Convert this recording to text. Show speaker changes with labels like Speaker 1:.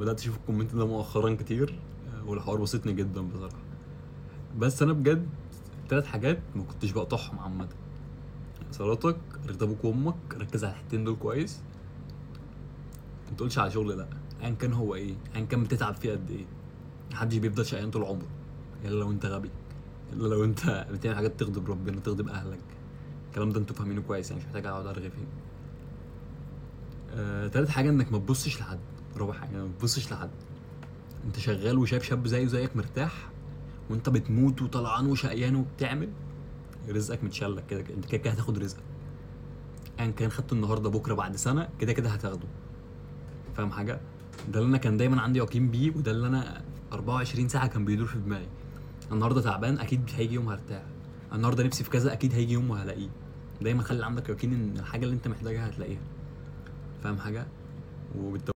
Speaker 1: بدات اشوف الكومنت ده مؤخرا كتير آه، والحوار بسطني جدا بصراحه بس انا بجد ثلاث حاجات ما كنتش بقطعهم عامه صلاتك رضا ابوك وامك ركز على الحتتين دول كويس ما تقولش على شغل لا ايا كان هو ايه ايا كان بتتعب فيه قد ايه محدش بيفضل شقيان طول عمره الا لو انت غبي الا لو انت بتعمل حاجات تغضب ربنا تغضب اهلك الكلام ده انتوا فاهمينه كويس يعني مش محتاج اقعد ارغي فيه آه، تالت حاجه انك ما تبصش لحد رابع حاجه ما تبصش لحد انت شغال وشايف شاب زيه زيك مرتاح وانت بتموت وطلعان وشقيان وبتعمل رزقك متشلك كده كده انت كده كده هتاخد رزقك ايا كان خدته النهارده بكره بعد سنه كده كده هتاخده فاهم حاجه ده اللي انا كان دايما عندي يقين بيه وده اللي انا 24 ساعه كان بيدور في دماغي النهارده تعبان اكيد هيجي يوم هرتاح النهارده نفسي في كذا اكيد هيجي يوم وهلاقيه دايما خلي عندك يقين ان الحاجه اللي انت محتاجها هتلاقيها فاهم حاجه وبالتوفيق